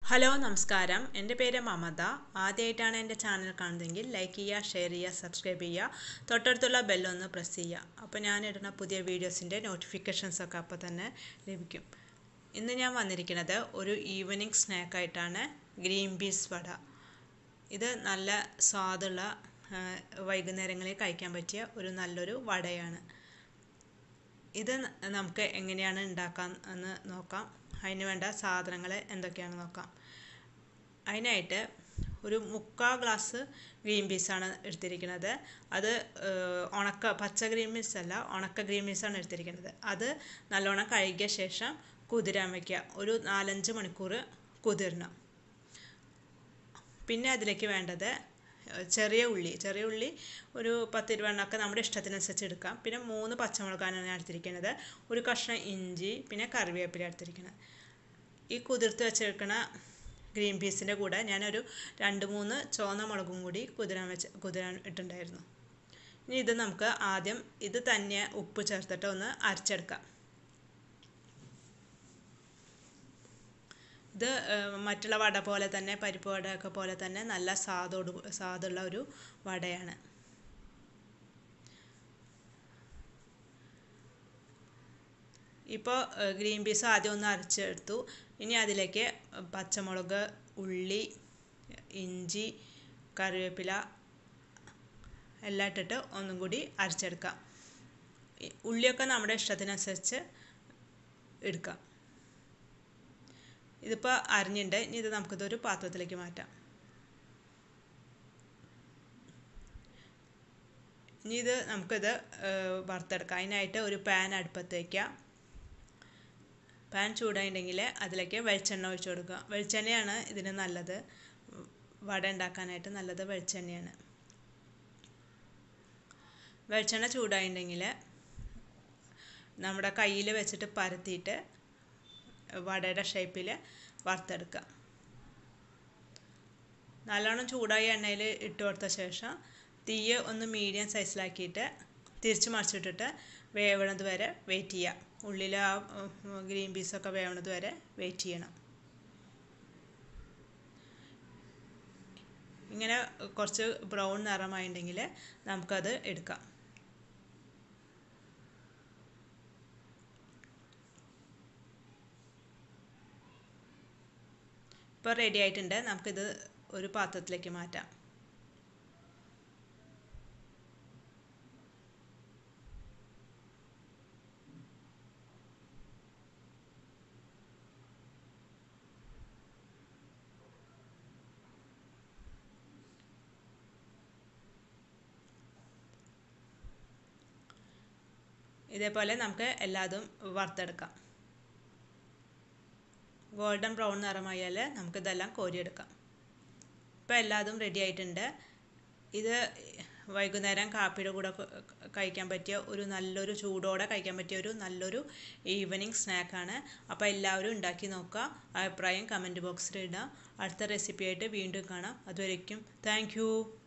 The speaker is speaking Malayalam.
ഹലോ നമസ്കാരം എൻ്റെ പേര് മമത ആദ്യമായിട്ടാണ് എൻ്റെ ചാനൽ കാണുന്നതെങ്കിൽ ലൈക്ക് ചെയ്യുക ഷെയർ ചെയ്യുക സബ്സ്ക്രൈബ് ചെയ്യുക തൊട്ടടുത്തുള്ള ബെല്ലൊന്ന് പ്രസ് ചെയ്യുക അപ്പോൾ ഞാൻ ഇടുന്ന പുതിയ വീഡിയോസിൻ്റെ നോട്ടിഫിക്കേഷൻസ് ഒക്കെ അപ്പോൾ തന്നെ ലഭിക്കും ഇന്ന് ഞാൻ വന്നിരിക്കുന്നത് ഒരു ഈവനിങ് സ്നാക്കായിട്ടാണ് ഗ്രീൻ പീസ് വട ഇത് നല്ല സ്വാദുള്ള ആ, വൈകുന്നേരങ്ങളിൽ കഴിക്കാൻ പറ്റിയ ഒരു നല്ലൊരു വടയാണ് ഇത് ന- നമുക്ക് എങ്ങനെയാണ് ഉണ്ടാക്കാൻ എന്ന് നോക്കാം അതിന് വേണ്ട സാധനങ്ങൾ എന്തൊക്കെയാണെന്ന് നോക്കാം അതിനായിട്ട് ഒരു മുക്കാൽ ഗ്ലാസ് ഗ്രീൻ പീസാണ് എടുത്തിരിക്കുന്നത് അത് ഏഹ്, ഉണക്ക പച്ച ഗ്രീൻ പീസ് അല്ല ഉണക്ക ഗ്രീൻ പീസാണ് എടുത്തിരിക്കുന്നത് അത് നല്ലോണം കഴുകിയ ശേഷം കുതിരാൻ വയ്ക്കുക ഒരു നാലഞ്ച് മണിക്കൂർ കുതിരണം പിന്നെ അതിലേക്ക് വേണ്ടത് ചെറിയ ഉള്ളി ചെറിയ ഉള്ളി ഒരു പത്ത് ഇരുപതെണ്ണമൊക്കെ നമ്മുടെ ഇഷ്ടത്തിനനുസരിച്ച് എടുക്കാം പിന്നെ മൂന്ന് പച്ചമുളകാണ് ഞാൻ എടുത്തിരിക്കുന്നത് ഒരു കഷ്ണം ഇഞ്ചി പിന്നെ കറിവേപ്പില എടുത്തിരിക്കുന്നത് ഈ കുതിർത്ത് വെച്ചെടുക്കണ ഗ്രീൻ പീസിൻ്റെ കൂടെ ഞാനൊരു രണ്ട് മൂന്ന് ചുവന്ന മുളകും കൂടി കുതിരാൻ വെച്ച് കുതിരാൻ ഇട്ടുണ്ടായിരുന്നു ഇനി ഇത് നമുക്ക് ആദ്യം ഇത് തന്നെ ഉപ്പ് ചേർത്തിട്ട് ഒന്ന് അരച്ചെടുക്കാം ഇത് ഏഹ്, മറ്റുള്ള വട പോലെ തന്നെ പരിപ്പ് വട ഒക്കെ പോലെ തന്നെ നല്ല സ്വാദോട് സ്വാദുള്ള ഒരു വടയാണ് ഇപ്പോൾ ഗ്രീൻ പീസ് ആദ്യം ഒന്ന് അരച്ചെടുത്തു ഇനി അതിലേക്ക് പച്ചമുളക് ഉള്ളി ഇഞ്ചി കറിവേപ്പില എല്ലാം ഇട്ടിട്ട് ഒന്നും കൂടി അരച്ചെടുക്കാം ഈ ഉള്ളിയൊക്കെ നമ്മുടെ ഇഷ്ടത്തിനനുസരിച്ച് എടുക്കാം ഇതിപ്പോൾ അരിഞ്ഞിട്ടുണ്ട് ഇനി ഇത് നമുക്കിതൊരു പാത്രത്തിലേക്ക് മാറ്റാം ഇനി ഇത് നമുക്കിത് ഏഹ്, വറുത്തെടുക്കാം അതിനായിട്ട് ഒരു പാൻ അടുപ്പത്ത് വയ്ക്കാം പാൻ ചൂടായിട്ടുണ്ടെങ്കിൽ അതിലേക്ക് വെളിച്ചെണ്ണ ഒഴിച്ചു കൊടുക്കുക വെളിച്ചെണ്ണയാണ് ഇതിന് നല്ലത് വട ഉണ്ടാക്കാനായിട്ട് നല്ലത് വെളിച്ചെണ്ണയാണ് വെളിച്ചെണ്ണ ചൂടായിട്ടുണ്ടെങ്കിൽ നമ്മുടെ കയ്യിൽ വെച്ചിട്ട് പരത്തിയിട്ട് വടയുടെ ഷേപ്പിൽ വറുത്തെടുക്കുക നല്ലോണം ചൂടായ എണ്ണയിൽ ഇട്ട് കൊടുത്ത ശേഷം തീയ് ഒന്ന് മീഡിയം സൈസിലാക്കിയിട്ട് തിരിച്ച് മറിച്ചിട്ടിട്ട് വേവണത് വരെ വെയിറ്റ് ചെയ്യുക ഉള്ളിൽ ആ ഗ്രീൻ പീസൊക്കെ വേവണത് വരെ വെയിറ്റ് ചെയ്യണം ഇങ്ങനെ കുറച്ച് ബ്രൗൺ നിറമായിട്ടുണ്ടെങ്കിൽ നമുക്കത് എടുക്കാം ഇപ്പോൾ റെഡി ആയിട്ടുണ്ട് നമുക്കിത് ഒരു പാത്രത്തിലേക്ക് മാറ്റാം ഇതേപോലെ നമുക്ക് എല്ലാതും വറുത്തെടുക്കാം ഗോൾഡൻ ബ്രൗൺ നിറമായാൽ നമുക്കിതെല്ലാം കോരിയെടുക്കാം ഇപ്പോൾ എല്ലാതും റെഡി ആയിട്ടുണ്ട് ഇത് വൈകുന്നേരം കാപ്പിയുടെ കൂടെ ക- കഴിക്കാൻ പറ്റിയ ഒരു നല്ലൊരു ചൂടോടെ കഴിക്കാൻ പറ്റിയ ഒരു നല്ലൊരു ഈവനിങ് സ്നാക്കാണ് അപ്പോൾ എല്ലാവരും ഉണ്ടാക്കി നോക്കുക അഭിപ്രായം കമൻറ്റ് ബോക്സിൽ ഇടുക അടുത്ത റെസിപ്പി ആയിട്ട് വീണ്ടും കാണാം അതുവരേക്കും താങ്ക്